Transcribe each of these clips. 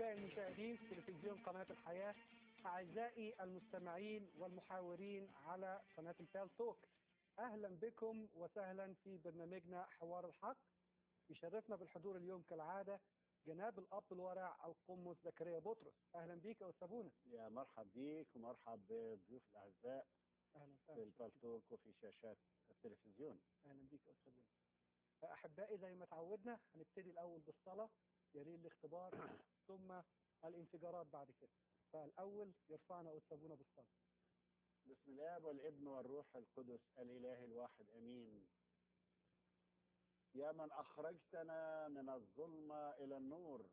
أعزائي المشاهدين في تلفزيون قناة الحياة أعزائي المستمعين والمحاورين على قناة الفال توك أهلا بكم وسهلا في برنامجنا حوار الحق يشرفنا بالحضور اليوم كالعادة جناب الأب الورع القمص زكريا بطرس أهلا بيك يا أستاذ بونا يا مرحب بيك ومرحب بالضيوف الأعزاء أهلا في وسهلا البالتوك وفي شاشات التلفزيون أهلا بيك يا أستاذ بونا أحبائي زي ما تعودنا هنبتدي الأول بالصلاة يلي الاختبار ثم الانفجارات بعد كده فالأول يرفعنا أستاذ بونا بالصلاة بسم الله والابن والروح القدس الإله الواحد أمين يا من أخرجتنا من الظلمة إلى النور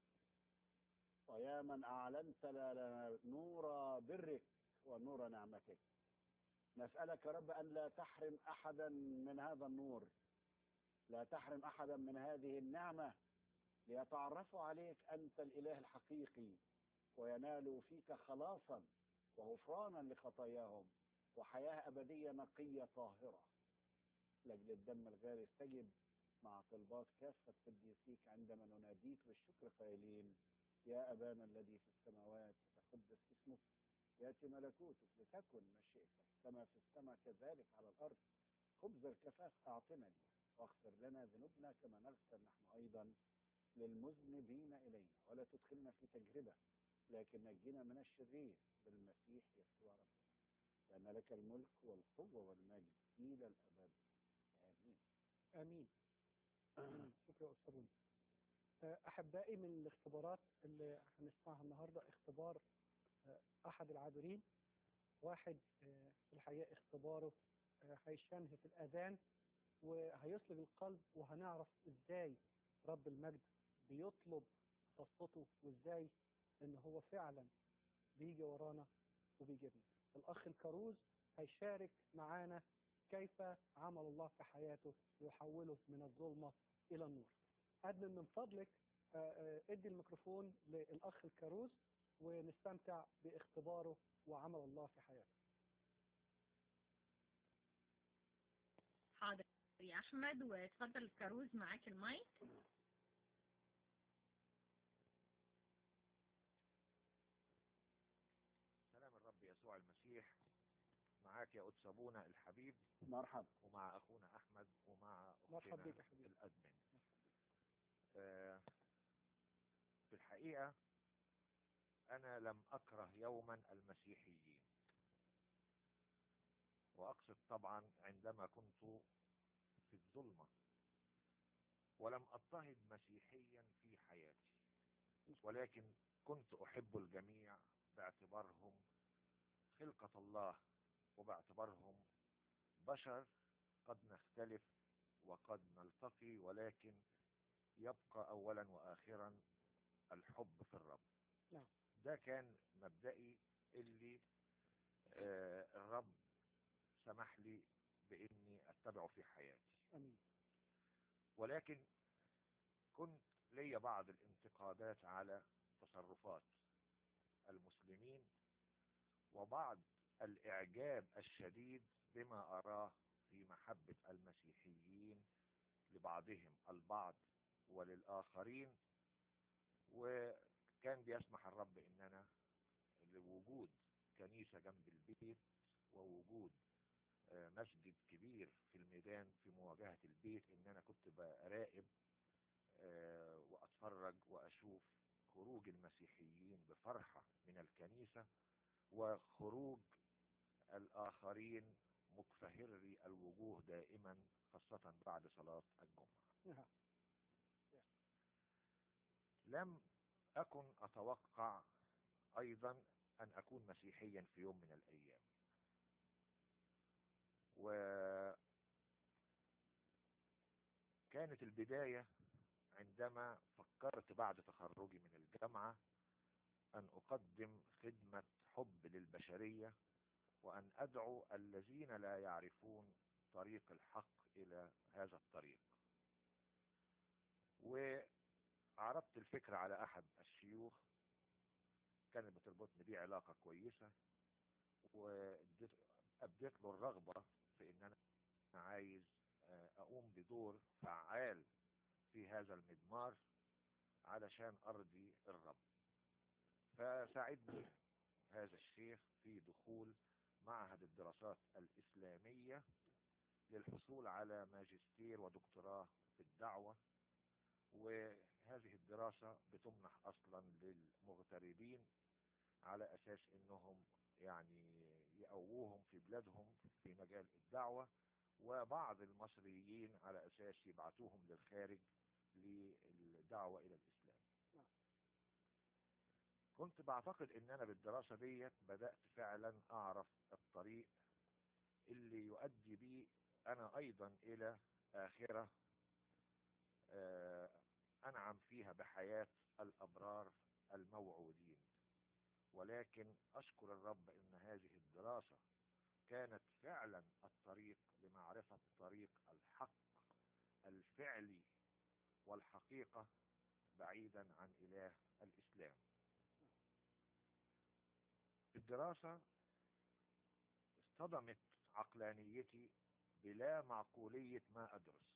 ويا من أعلنت لنا نور برك ونور نعمتك نسألك يا رب أن لا تحرم أحدا من هذا النور لا تحرم أحدا من هذه النعمة ليتعرفوا عليك أنت الإله الحقيقي وينالوا فيك خلاصا وغفرانا لخطاياهم وحياة أبدية نقية طاهرة لأجل الدم الغالي استجب مع طلبات كافة قديسيك عندما نناديك بالشكر قائلين يا أبانا الذي في السماوات تقدس اسمك يأتي ملكوتك لتكن مشيئتك كما في السماء كذلك على الأرض خبز الكفاف أعطنا اليوم واغفر لنا ذنوبنا كما نغفر نحن أيضا للمذنبين إلينا ولا تدخلنا في تجربة لكن نجنا من الشرير بالمسيح يسوع ربنا لأن لك الملك والقوة والمجد إلى الأبد آمين آمين آمين. شكرا يا أستاذ بونا آه، أحبائي من الاختبارات اللي هنسمعها النهاردة اختبار آه، أحد العابرين واحد آه، في الحقيقة اختباره آه، هيشنهف الأذان وهيصلب القلب وهنعرف إزاي رب المجد بيطلب خاصته وإزاي إن هو فعلا بيجي ورانا وبيجيبنا الأخ الكروز هيشارك معانا كيف عمل الله في حياته ويحوله من الظلمة إلى النور أدمن من فضلك آه، آه، ادي الميكروفون للأخ الكروز ونستمتع باختباره وعمل الله في حياته حاضر يا احمد واتفضل الكاروز معاك المايك سلام الرب يسوع المسيح معاك يا قدس ابونا الحبيب مرحب ومع اخونا احمد ومع مرحبا اختنا بك يا حبيبي. الادمن آه، في الحقيقة انا لم اكره يوما المسيحيين واقصد طبعا عندما كنت في الظلمة ولم اضطهد مسيحيا في حياتي ولكن كنت احب الجميع باعتبارهم خلقة الله وباعتبارهم بشر قد نختلف وقد نلتقي ولكن يبقى اولا واخرا الحب في الرب نعم. ده كان مبدئي اللي آه الرب سمح لي باني اتبعه في حياتي أمين ولكن كنت لي بعض الانتقادات على تصرفات المسلمين وبعض الاعجاب الشديد بما اراه في محبة المسيحيين لبعضهم البعض وللآخرين وكان بيسمح الرب ان انا لوجود كنيسة جنب البيت ووجود آه، مسجد كبير في الميدان في مواجهة البيت ان انا كنت براقب آه، واتفرج واشوف خروج المسيحيين بفرحة من الكنيسة وخروج الاخرين مكفهري الوجوه دائما خاصة بعد صلاة الجمعة نعم لم أكن أتوقع أيضا أن أكون مسيحيا في يوم من الأيام وكانت البداية عندما فكرت بعد تخرجي من الجامعة أن أقدم خدمة حب للبشرية وأن أدعو الذين لا يعرفون طريق الحق إلى هذا الطريق وعرضت الفكرة على أحد الشيوخ كانت بتربطني بيه علاقة كويسة وأبديت له الرغبة في إن أنا عايز آه، أقوم بدور فعال في هذا المضمار علشان أرضي الرب فساعدني هذا الشيخ في دخول معهد الدراسات الإسلامية للحصول على ماجستير ودكتوراه في الدعوة وهذه الدراسة بتمنح أصلا للمغتربين على أساس أنهم يعني يقووهم في بلادهم في مجال الدعوة وبعض المصريين على أساس يبعثوهم للخارج للدعوة إلى الإسلام نعم. كنت بعتقد ان انا بالدراسة ديت بدأت فعلا اعرف الطريق اللي يؤدي بي انا ايضا الى اخرة آه، انعم فيها بحياة الابرار الموعودين ولكن اشكر الرب ان هذه الدراسة كانت فعلا الطريق لمعرفة طريق الحق الفعلي والحقيقة بعيدا عن اله الاسلام الدراسة اصطدمت عقلانيتي بلا معقولية ما أدرس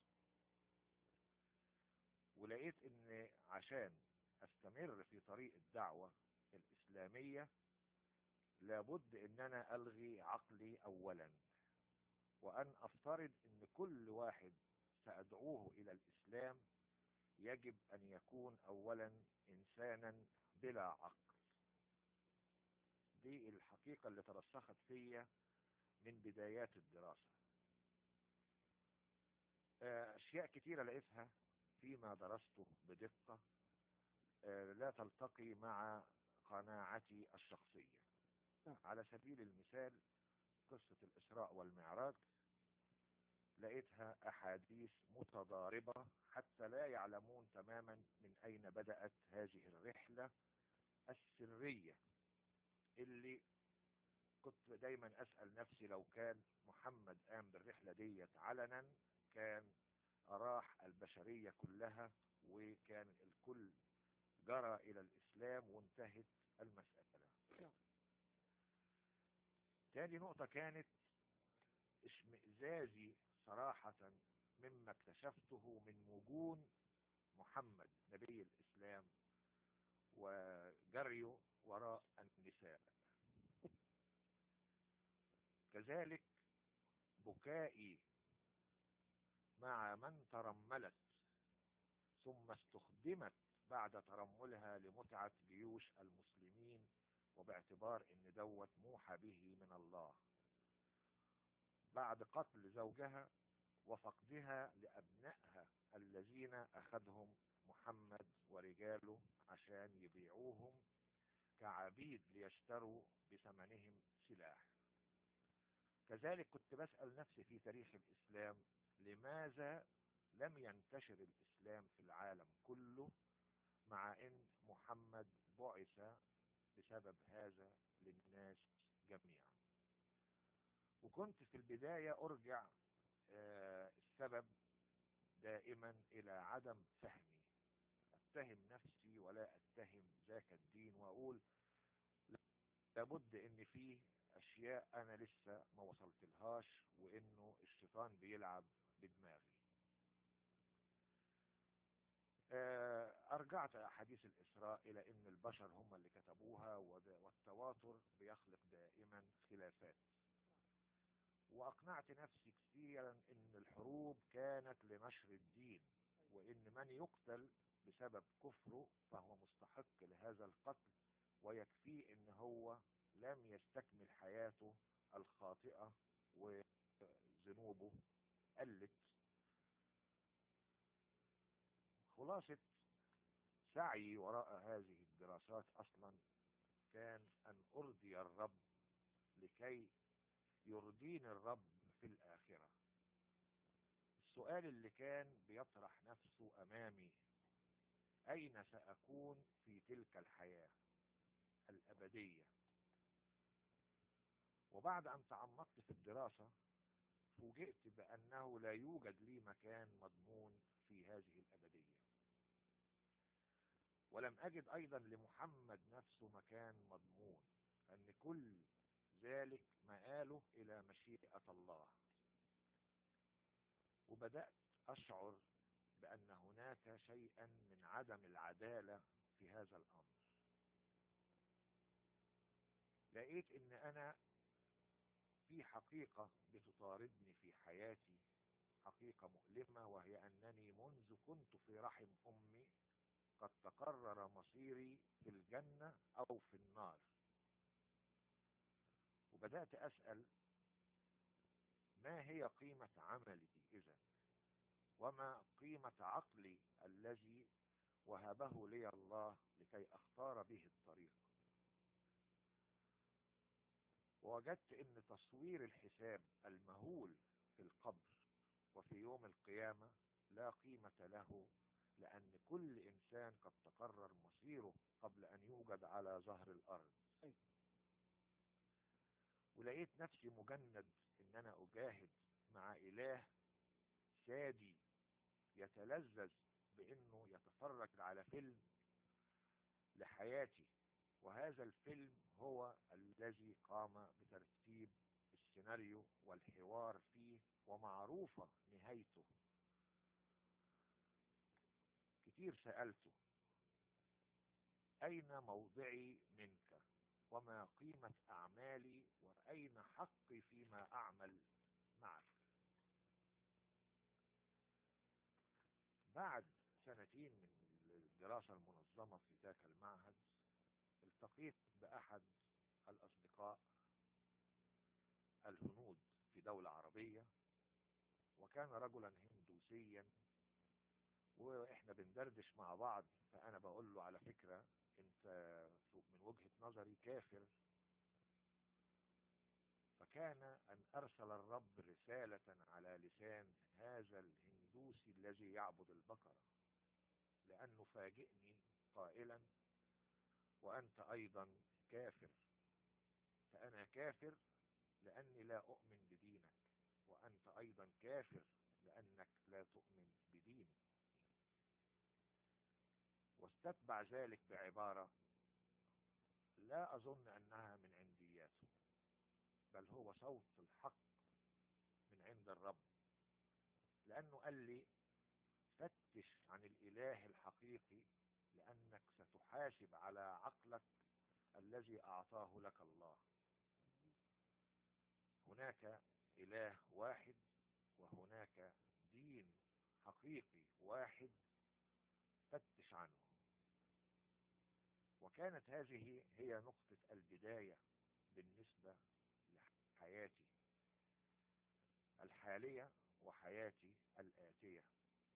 ولقيت ان عشان استمر في طريق الدعوة الإسلامية لابد ان انا الغي عقلي اولا وان افترض ان كل واحد سادعوه الى الاسلام يجب ان يكون اولا انسانا بلا عقل دي الحقيقة اللي ترسخت فيا من بدايات الدراسة آه، اشياء كتيرة لقيتها فيما درسته بدقة آه، لا تلتقي مع قناعتي الشخصية نعم. على سبيل المثال قصة الإسراء والمعراج لقيتها أحاديث متضاربة حتى لا يعلمون تماما من أين بدأت هذه الرحلة السرية اللي كنت دايما أسأل نفسي لو كان محمد قام بالرحلة ديت علنا كان أراح البشرية كلها وكان الكل جرى إلى الإسلام وانتهت المسألة نعم. تاني نقطة كانت اشمئزازي صراحة مما اكتشفته من وجون محمد نبي الإسلام وجريه وراء النساء كذلك بكائي مع من ترملت ثم استخدمت بعد ترملها لمتعة جيوش المسلمين وباعتبار ان دوت موحى به من الله بعد قتل زوجها وفقدها لأبنائها الذين أخذهم محمد ورجاله عشان يبيعوهم كعبيد ليشتروا بثمنهم سلاح كذلك كنت بسأل نفسي في تاريخ الإسلام لماذا لم ينتشر الإسلام في العالم كله مع أن محمد بعث بسبب هذا للناس جميعا وكنت في البداية أرجع آه، السبب دائما إلى عدم فهمي أتهم نفسي ولا أتهم ذاك الدين وأقول لابد ان في اشياء انا لسه ما وصلت لهاش وانه الشيطان بيلعب بدماغي آه، ارجعت احاديث الاسراء الى ان البشر هم اللي كتبوها وده- والتواتر بيخلق دائما خلافات واقنعت نفسي كثيرا ان الحروب كانت لنشر الدين وان من يقتل بسبب كفره فهو مستحق لهذا القتل ويكفيه ان هو لم يستكمل حياته الخاطئة وذنوبه قلت خلاصة سعي وراء هذه الدراسات اصلا كان ان ارضي الرب لكي يرضيني الرب في الاخرة السؤال اللي كان بيطرح نفسه امامي اين ساكون في تلك الحياة الابدية وبعد ان تعمقت في الدراسة فوجئت بانه لا يوجد لي مكان مضمون في هذه الابدية ولم اجد ايضا لمحمد نفسه مكان مضمون ان كل ذلك مآله الى مشيئة الله وبدأت اشعر بان هناك شيئا من عدم العدالة في هذا الامر لقيت ان انا في حقيقة بتطاردني في حياتي حقيقة مؤلمة وهي انني منذ كنت في رحم امي قد تقرر مصيري في الجنة او في النار وبدأت اسأل ما هي قيمة عملي اذا وما قيمة عقلي الذي وهبه لي الله لكي اختار به الطريق ووجدت ان تصوير الحساب المهول في القبر وفي يوم القيامة لا قيمة له لان كل انسان قد تقرر مصيره قبل ان يوجد على ظهر الارض أيوة. ولقيت نفسي مجند ان انا اجاهد مع اله سادي يتلذذ بانه يتفرج على فيلم لحياتي وهذا الفيلم هو الذي قام بترتيب السيناريو والحوار فيه ومعروفة نهايته كتير سألته أين موضعي منك وما قيمة أعمالي وأين حقي فيما أعمل معك بعد سنتين من الدراسة المنظمة في ذاك المعهد التقيت بأحد الأصدقاء الهنود في دولة عربية وكان رجلا هندوسيا واحنا بندردش مع بعض فانا بقول له على فكرة انت من وجهة نظري كافر فكان ان ارسل الرب رسالة على لسان هذا الهندوسي الذي يعبد البقرة لانه فاجئني قائلا وانت ايضا كافر فانا كافر لاني لا اؤمن بدينك وانت ايضا كافر لانك لا تؤمن بديني واستتبع ذلك بعبارة لا اظن انها من عندياته بل هو صوت الحق من عند الرب لانه قال لي فتش عن الاله الحقيقي لانك ستحاسب على عقلك الذي اعطاه لك الله هناك اله واحد وهناك دين حقيقي واحد فتش عنه وكانت هذه هي نقطة البداية بالنسبة لحياتي الحالية وحياتي الآتية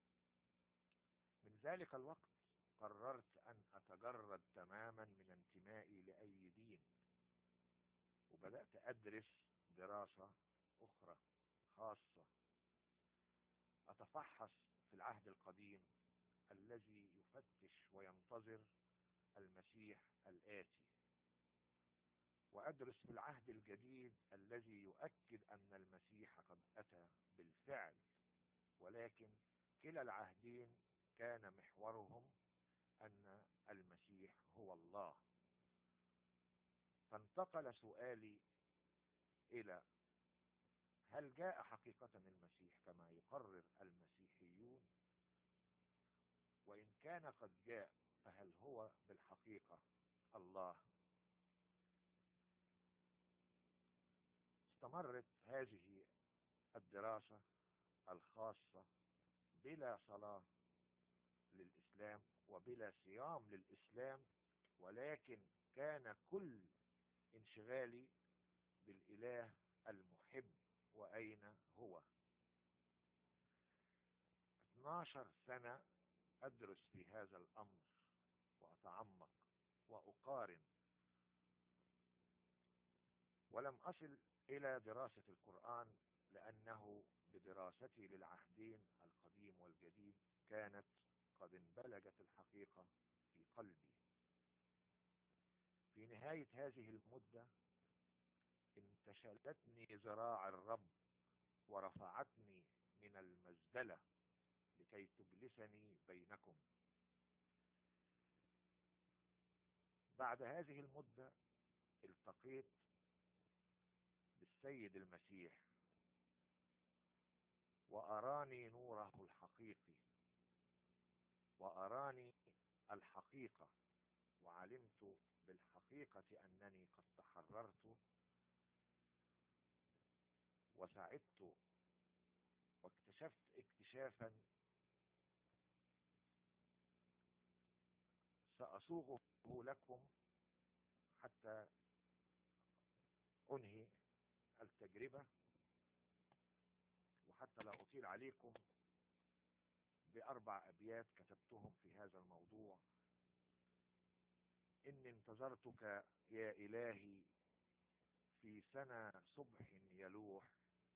من ذلك الوقت قررت أن أتجرد تماما من انتمائي لأي دين وبدأت أدرس دراسة أخرى خاصة أتفحص في العهد القديم الذي يفتش وينتظر المسيح الآتي وأدرس في العهد الجديد الذي يؤكد أن المسيح قد أتى بالفعل ولكن كلا العهدين كان محورهم أن المسيح هو الله فانتقل سؤالي إلى هل جاء حقيقة المسيح كما يقرر المسيحيون وإن كان قد جاء فهل هو بالحقيقة الله استمرت هذه الدراسة الخاصة بلا صلاة للإسلام وبلا صيام للإسلام ولكن كان كل انشغالي بالإله المحب وأين هو 12 سنة أدرس في هذا الأمر وأتعمق وأقارن ولم أصل إلى دراسة القرآن لأنه بدراستي للعهدين القديم والجديد كانت قد انبلجت الحقيقة في قلبي في نهاية هذه المدة انتشلتني ذراع الرب ورفعتني من المزدلة لكي تجلسني بينكم بعد هذه المدة التقيت بالسيد المسيح وأراني نوره الحقيقي وأراني الحقيقة وعلمت بالحقيقة أنني قد تحررت وسعدت واكتشفت اكتشافا سأصوغه لكم حتى أنهي التجربة وحتى لا أطيل عليكم بأربع أبيات كتبتهم في هذا الموضوع إني انتظرتك يا إلهي في سنة صبح يلوح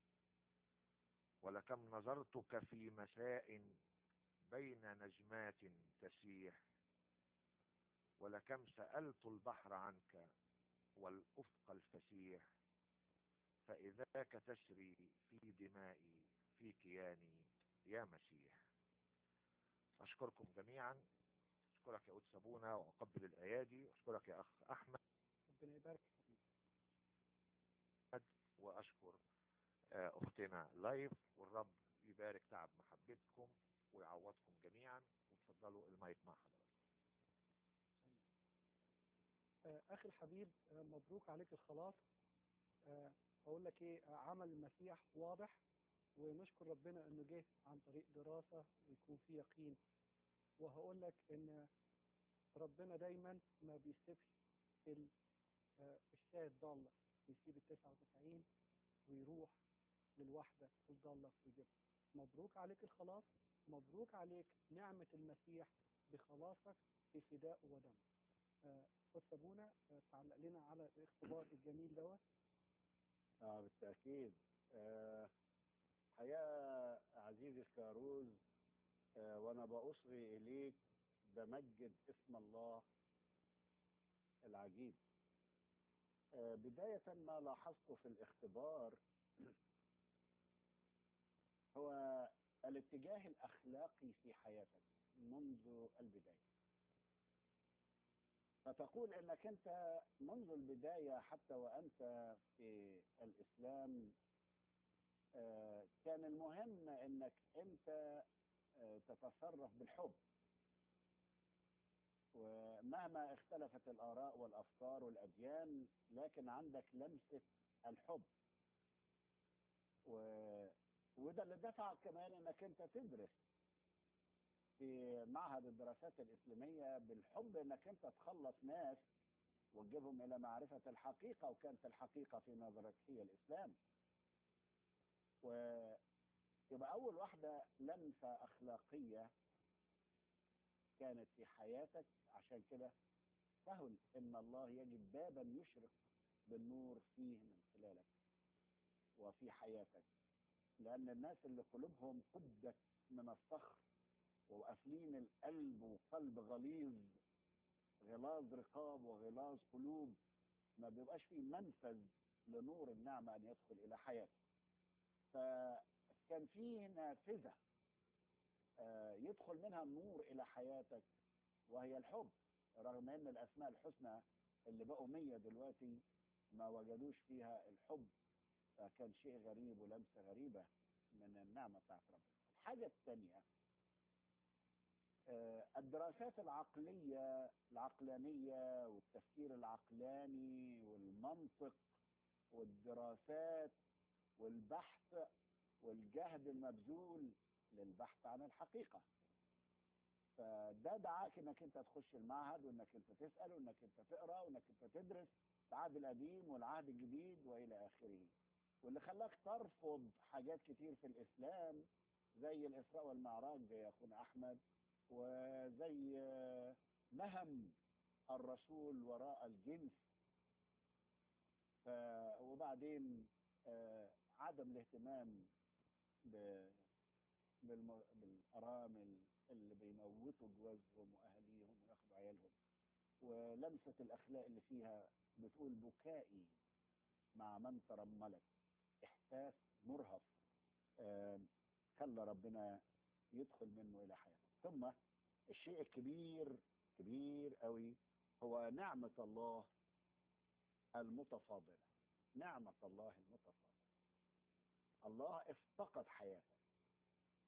ولكم نظرتك في مساء بين نجمات تسيح ولكم سألت البحر عنك والأفق الفسيح فإذاك تسري في دمائي في كياني يا مسيح أشكركم جميعا أشكرك يا أود سابونا وأقبل الأيادي أشكرك يا أخ أحمد ربنا يبارك فيك. وأشكر آه، أختنا لايف والرب يبارك تعب محبتكم ويعوضكم جميعا وتفضلوا المايك مع حضرتك آه، اخي الحبيب آه، مبروك عليك الخلاص آه، اقول لك ايه آه، عمل المسيح واضح ونشكر ربنا انه جه عن طريق دراسه ويكون في يقين وهقول لك ان ربنا دايما ما بيسيبش ال- آه، الشاة الضالة بيسيب ال 99 ويروح للواحدة الضالة ويجيبها مبروك عليك الخلاص مبروك عليك نعمة المسيح بخلاصك بفداء ودم آه، أستاذ سابونا آه، تعلق لنا على الاختبار الجميل دوت اه بالتأكيد آه حقيقة عزيزي الكاروز آه وانا بأصغي اليك بمجد اسم الله العجيب آه بداية ما لاحظته في الاختبار هو الاتجاه الاخلاقي في حياتك منذ البداية فتقول انك انت منذ البداية حتى وانت في الاسلام آه، كان المهم انك انت آه، تتصرف بالحب ومهما اختلفت الاراء والافكار والاديان لكن عندك لمسة الحب و... وده اللي دفعك كمان انك انت تدرس في معهد الدراسات الإسلامية بالحب انك انت تخلص ناس وتجيبهم الى معرفة الحقيقة وكانت الحقيقة في نظرك هي الاسلام ويبقى اول واحدة لمسة اخلاقية كانت في حياتك عشان كده سهل ان الله يجد بابا يشرق بالنور فيه من خلالك وفي حياتك لان الناس اللي قلوبهم قدت من الصخر وقافلين القلب وقلب غليظ غلاظ رقاب وغلاظ قلوب ما بيبقاش فيه منفذ لنور النعمة أن يدخل إلى حياته فكان فيه نافذة آه، يدخل منها النور إلى حياتك وهي الحب رغم أن الأسماء الحسنى اللي بقوا مية دلوقتي ما وجدوش فيها الحب فكان شيء غريب ولمسة غريبة من النعمة بتاعت ربنا الحاجة الثانية آه، الدراسات العقلية العقلانية والتفكير العقلاني والمنطق والدراسات والبحث والجهد المبذول للبحث عن الحقيقة فده دعاك انك انت تخش المعهد وانك انت تسأل وانك انت تقرأ وانك انت تدرس العهد القديم والعهد الجديد والى اخره واللي خلاك ترفض حاجات كتير في الاسلام زي الاسراء والمعراج زي اخونا احمد وزي آه، مهم الرسول وراء الجنس ف- وبعدين آه، عدم الاهتمام ب- بالم- بالارامل اللي بيموتوا جوازهم واهاليهم وياخدوا عيالهم ولمسه الاخلاق اللي فيها بتقول بكائي مع من ترملت احساس مرهف آه، خلى ربنا يدخل منه الى حياته ثم الشيء الكبير كبير قوي هو نعمة الله المتفاضلة نعمة الله المتفاضلة الله افتقد حياتك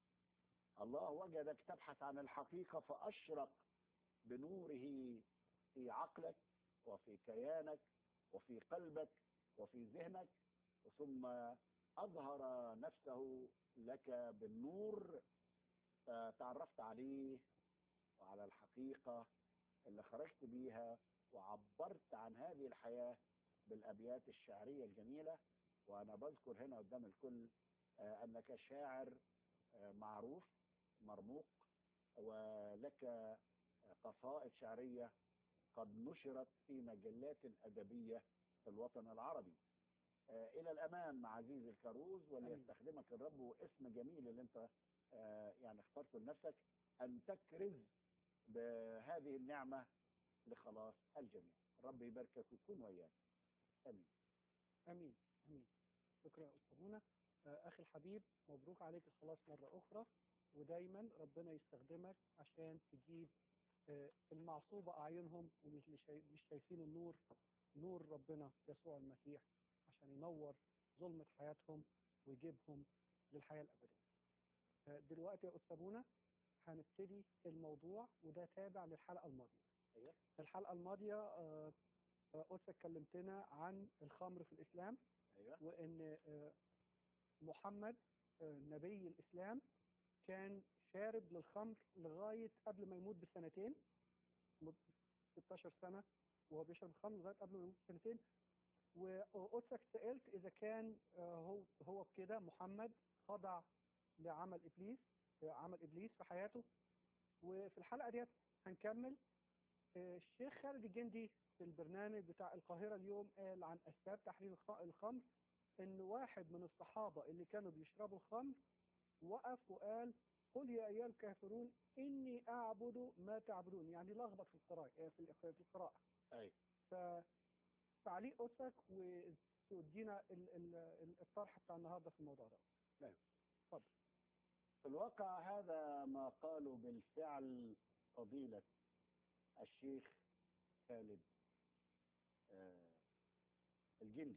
الله وجدك تبحث عن الحقيقة فأشرق بنوره في عقلك وفي كيانك وفي قلبك وفي ذهنك ثم أظهر نفسه لك بالنور فتعرفت عليه وعلى الحقيقة اللي خرجت بيها وعبرت عن هذه الحياة بالأبيات الشعرية الجميلة وأنا بذكر هنا قدام الكل آه، أنك شاعر آه، معروف مرموق ولك قصائد شعرية قد نشرت في مجلات أدبية في الوطن العربي آه، إلى الأمام عزيزي الكروز وليستخدمك الرب واسم جميل اللي أنت آه، يعني اخترته لنفسك أن تكرز بهذه النعمة لخلاص الجميع الرب يباركك ويكون وياك آمين امين امين شكرا يا استاذ منى آه، اخي الحبيب مبروك عليك الخلاص مره اخرى ودايما ربنا يستخدمك عشان تجيب آه، المعصوبه اعينهم ومش مش شايف- مش شايفين النور نور ربنا يسوع المسيح عشان ينور ظلمه حياتهم ويجيبهم للحياه الابديه. آه، دلوقتي يا استاذ منى هنبتدي الموضوع وده تابع للحلقه الماضيه. أيوة. في الحلقه الماضيه آه، آه، قدسك كلمتنا عن الخمر في الاسلام أيوة وان آه، محمد آه، نبي الاسلام كان شارب للخمر لغايه قبل ما يموت بسنتين مد- 16 سنه وهو بيشرب الخمر لغايه قبل ما يموت بسنتين وقدسك سالت اذا كان آه، هو هو بكده محمد خضع لعمل ابليس آه، عمل ابليس في حياته وفي الحلقه ديت هنكمل آه، الشيخ خالد الجندي في البرنامج بتاع القاهره اليوم قال عن اسباب تحريم الخ- الخمر ان واحد من الصحابه اللي كانوا بيشربوا الخمر وقف وقال قل يا ايها الكافرون اني اعبد ما تعبدون يعني لخبط في القراءه آه، في الق- في القراءه أيوة فتعليق قدسك وتدينا ال- ال- ال- الطرح بتاع النهارده في الموضوع ده في الواقع هذا ما قالوا بالفعل فضيلة الشيخ خالد آه، الجندي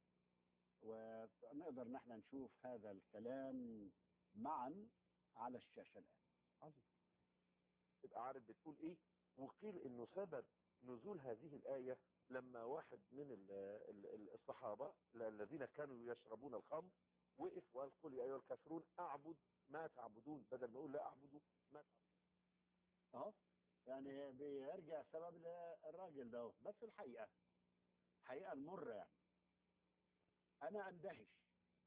ونقدر نحن نشوف هذا الكلام معا على الشاشة الآن عظيم تبقى عارف بتقول ايه وقيل انه سبب نزول هذه الآية لما واحد من ال- ال- ال- الصحابة الذين كانوا يشربون الخمر وقف وقال قل يا أيها الكافرون أعبد ما تعبدون بدل ما يقول لا أعبد ما تعبدون اهو يعني بيرجع سبب للراجل ده بس الحقيقة الحقيقة المرة يعني أنا أندهش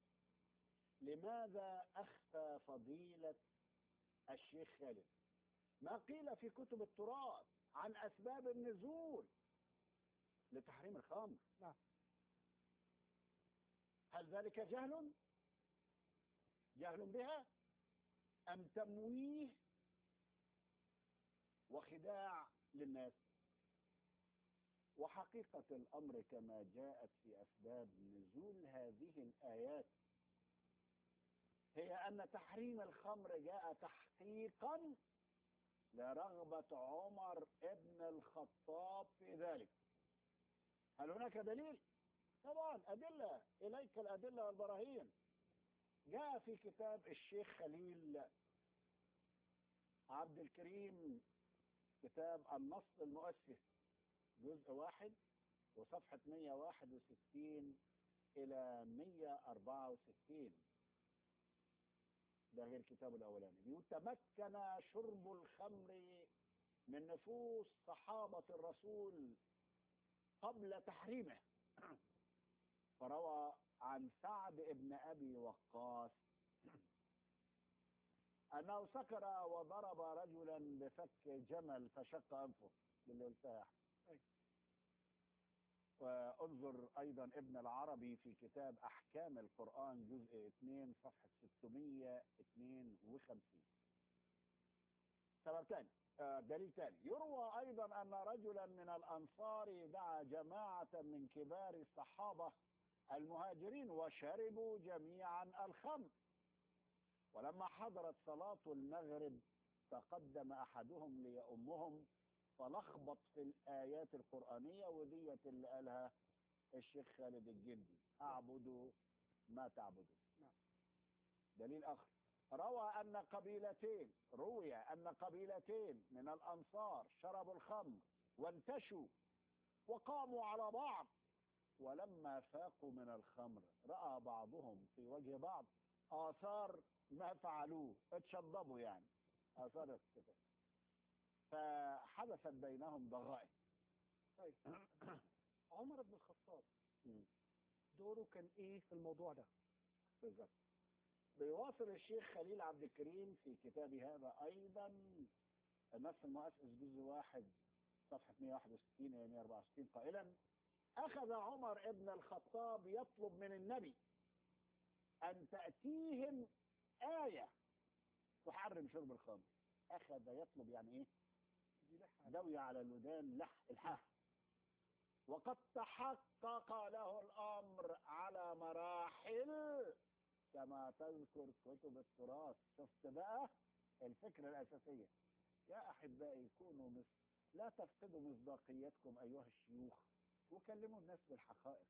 لماذا أخفى فضيلة الشيخ خالد ما قيل في كتب التراث عن أسباب النزول لتحريم الخمر نعم. هل ذلك جهل جهل بها أم تمويه وخداع للناس وحقيقة الأمر كما جاءت في أسباب نزول هذه الآيات هي أن تحريم الخمر جاء تحقيقا لرغبة عمر ابن الخطاب في ذلك هل هناك دليل؟ طبعا أدلة إليك الأدلة والبراهين جاء في كتاب الشيخ خليل عبد الكريم كتاب النص المؤسس جزء واحد وصفحة 161 إلى 164 ده غير كتابه الأولاني بيقول تمكن شرب الخمر من نفوس صحابة الرسول قبل تحريمه فروى عن سعد بن أبي وقاص أنه سكر وضرب رجلا بفك جمل فشق أنفه بالالتاح أي. وانظر أيضا ابن العربي في كتاب أحكام القرآن جزء 2 صفحة 652 سبب ثاني آه، دليل ثاني يروى أيضا أن رجلا من الأنصار دعا جماعة من كبار الصحابة المهاجرين وشربوا جميعا الخمر ولما حضرت صلاة المغرب تقدم أحدهم ليؤمهم فلخبط في الآيات القرآنية ودية اللي قالها الشيخ خالد الجندي أعبد ما تعبدون نعم. دليل آخر روى أن قبيلتين روي أن قبيلتين من الأنصار شربوا الخمر وانتشوا وقاموا على بعض ولما فاقوا من الخمر رأى بعضهم في وجه بعض آثار ما فعلوه اتشضبوا يعني آثار الكتاب فحدثت بينهم ضغائن طيب عمر بن الخطاب مم. دوره كان ايه في الموضوع ده بالظبط بيواصل الشيخ خليل عبد الكريم في كتابه هذا أيضا النص المؤسس جزء واحد صفحة 161 إلى 164 قائلا أخذ عمر ابن الخطاب يطلب من النبي أن تأتيهم آية تحرم شرب الخمر أخذ يطلب يعني إيه دي لحة دوي على الودان لح الحاح وقد تحقق له الأمر على مراحل كما تذكر كتب التراث شفت بقى الفكرة الأساسية يا أحبائي كونوا مس... لا تفقدوا مصداقيتكم أيها الشيوخ وكلموا الناس بالحقائق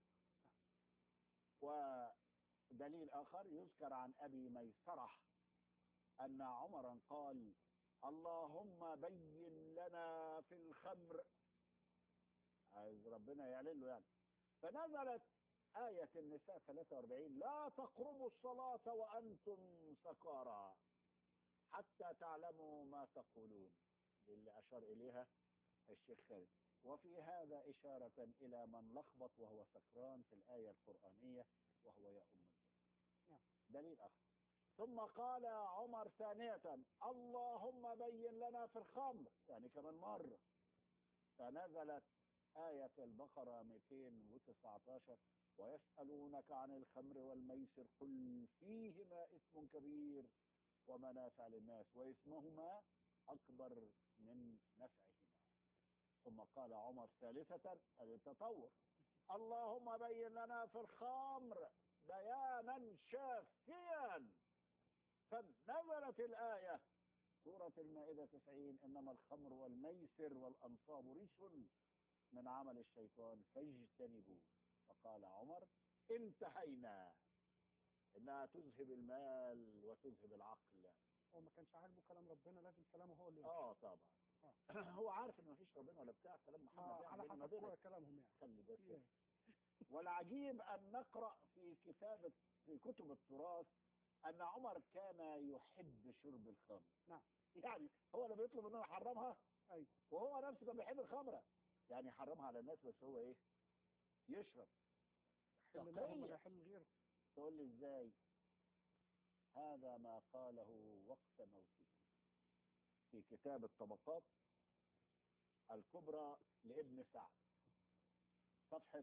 ودليل آخر يذكر عن أبي ميسرة أن عمرا قال اللهم بين لنا في الخمر عايز ربنا يعلن له يعني فنزلت آية النساء 43 لا تقربوا الصلاة وأنتم سكارى حتى تعلموا ما تقولون اللي أشار إليها الشيخ خالد وفي هذا إشارة إلى من لخبط وهو سكران في الآية القرآنية وهو يا أم نعم. دليل آخر ثم قال عمر ثانية اللهم بين لنا في الخمر يعني كمان مرة فنزلت آية البقرة 219 ويسألونك عن الخمر والميسر قل فيهما اسم كبير ومنافع للناس واسمهما أكبر من نفعهما ثم قال عمر ثالثة التطور اللهم بين لنا في الخمر بيانا شافيا فنزلت الآية سورة المائدة 90 إنما الخمر والميسر والأنصاب ريش من عمل الشيطان فاجتنبوه فقال عمر انتهينا انها تذهب المال وتذهب العقل هو ما كانش عاجبه كلام ربنا لازم كلامه هو اللي اه طبعا هو عارف ان مفيش ربنا ولا بتاع كلام محمد آه، يعني على بيننا حسب وبينك. كلامهم يعني خلي بالك إيه. والعجيب ان نقرا في كتاب في كتب التراث ان عمر كان يحب شرب الخمر نعم. يعني هو اللي بيطلب انه يحرمها أيوة. وهو نفسه كان بيحب الخمره يعني يحرمها على الناس بس هو ايه يشرب حل لهم تقية. ولا حل غيره تقول لي ازاي هذا ما قاله وقت موته في كتاب الطبقات الكبرى لابن سعد صفحة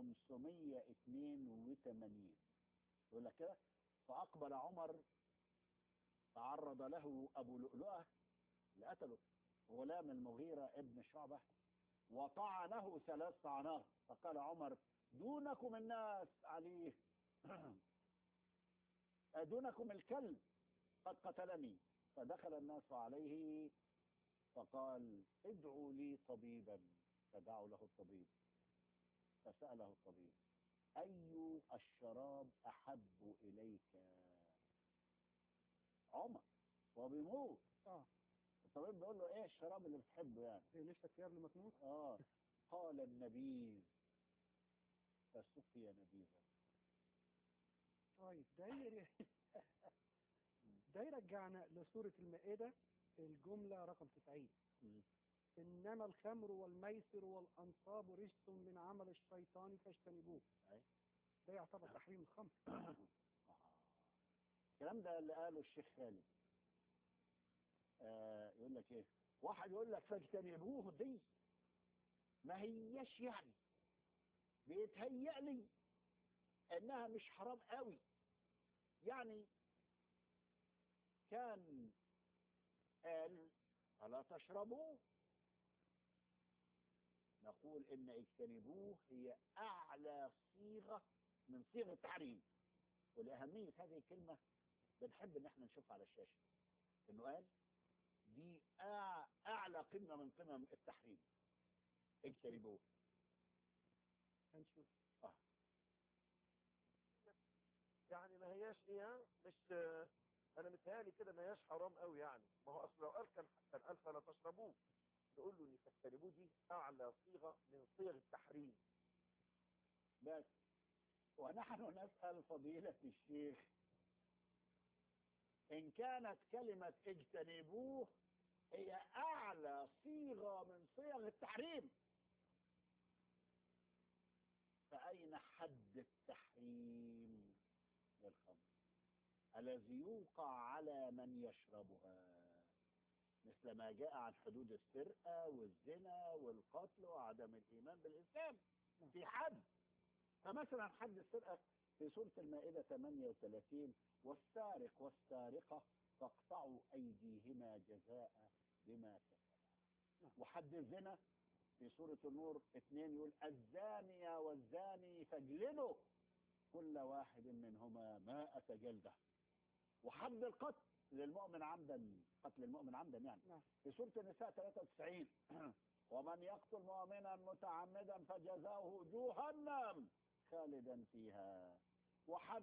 582 يقول لك كده فأقبل عمر تعرض له أبو لؤلؤة اللي قتله غلام المغيرة ابن شعبة وطعنه ثلاث طعنات فقال عمر دونكم الناس عليه دونكم الكلب قد قتلني فدخل الناس عليه فقال ادعوا لي طبيبا فدعوا له الطبيب فسأله الطبيب أي الشراب أحب إليك عمر وبيموت اه الطبيب بيقول له ايه الشراب اللي بتحبه يعني إيه نفسك فيها قبل ما تموت اه قال النبيذ فسقي نبيذا طيب ده ي- ده يرجعنا لسورة المائدة الجملة رقم 90 مم. إنما الخمر والميسر والأنصاب رجس من عمل الشيطان فاجتنبوه أي. ده يعتبر تحريم الخمر الكلام ده اللي قاله الشيخ خالد آه يقول لك ايه واحد يقول لك فاجتنبوه دي ما هيش يعني بيتهيأ لي انها مش حرام قوي يعني كان قال فلا تشربوه نقول ان اجتنبوه هي اعلى صيغه من صيغ التحريم ولأهمية هذه الكلمة بنحب إن احنا نشوفها على الشاشة إنه قال دي أع- أعلى قمة من قمم التحريم اجتنبوه هنشوف يعني ما هياش ايه مش آه، انا متهيألي كده ما هياش حرام قوي يعني ما هو اصل لو قال كان كان قال فلا تشربوه نقول له ان تجتنبوه دي اعلى صيغه من صيغ التحريم بس ونحن نسأل فضيلة الشيخ إن كانت كلمة اجتنبوه هي أعلى صيغة من صيغ التحريم فأين حد التحريم للخمر الذي يوقع على من يشربها مثل ما جاء عن حدود السرقة والزنا والقتل وعدم الإيمان بالإسلام في حد فمثلا حد السرقة في سورة المائدة 38 والسارق والسارقة فاقطعوا أيديهما جزاء بما كسبا وحد الزنا في سورة النور 2 يقول الزانية والزاني فاجلدوا كل واحد منهما مائة جلدة وحد القتل للمؤمن عمدا قتل المؤمن عمدا يعني نعم. في سورة النساء 93 ومن يقتل مؤمنا متعمدا فجزاؤه جهنم خالدا فيها وحد